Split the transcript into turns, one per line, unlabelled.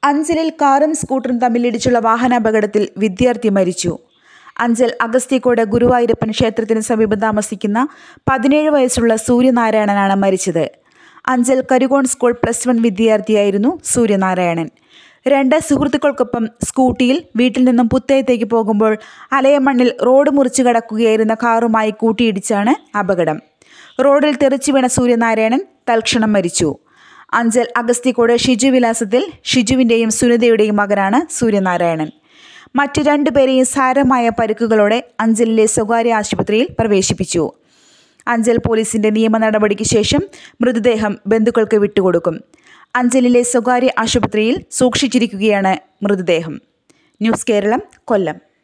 അഞ്ചലിൽ കാറും സ്കൂട്ടറും തമ്മിലിടിച്ചുള്ള വാഹനാപകടത്തിൽ വിദ്യാർത്ഥി മരിച്ചു അഞ്ചൽ അഗസ്ത്യക്കോട് ഗുരുവായൂരപ്പൻ ക്ഷേത്രത്തിന് സമീപം താമസിക്കുന്ന പതിനേഴ് വയസ്സുള്ള സൂര്യനാരായണനാണ് മരിച്ചത് Anchal Karukone school plus one വിദ്യാർത്ഥിയായിരുന്നു സൂര്യനാരായണൻ രണ്ട് സുഹൃത്തുക്കൾക്കൊപ്പം സ്കൂട്ടിയിൽ വീട്ടിൽ നിന്നും പുത്തയത്തേക്ക് പോകുമ്പോൾ അലയമണ്ണിൽ റോഡ് മുറിച്ചു കടക്കുകയായിരുന്ന കാറുമായി കൂട്ടിയിടിച്ചാണ് അപകടം റോഡിൽ തെറിച്ചു വീണ സൂര്യനാരായണൻ തൽക്ഷണം മരിച്ചു അഞ്ചൽ അഗസ്ത്യക്കോട് ഷിജു വിലാസത്തിൽ ഷിജുവിൻ്റെയും സുനിതയുടെയും മകനാണ് സൂര്യനാരായണൻ മറ്റു രണ്ടുപേരെയും സാരമായ പരുക്കുകളോടെ അഞ്ചലിലെ സ്വകാര്യ ആശുപത്രിയിൽ പ്രവേശിപ്പിച്ചു അഞ്ചൽ പോലീസിന്റെ നിയമ നടപടിക്ക് ശേഷം മൃതദേഹം ബന്ധുക്കൾക്ക് വിട്ടുകൊടുക്കും അഞ്ചലിലെ സ്വകാര്യ ആശുപത്രിയിൽ സൂക്ഷിച്ചിരിക്കുകയാണ് മൃതദേഹം ന്യൂസ് കേരളം കൊല്ലം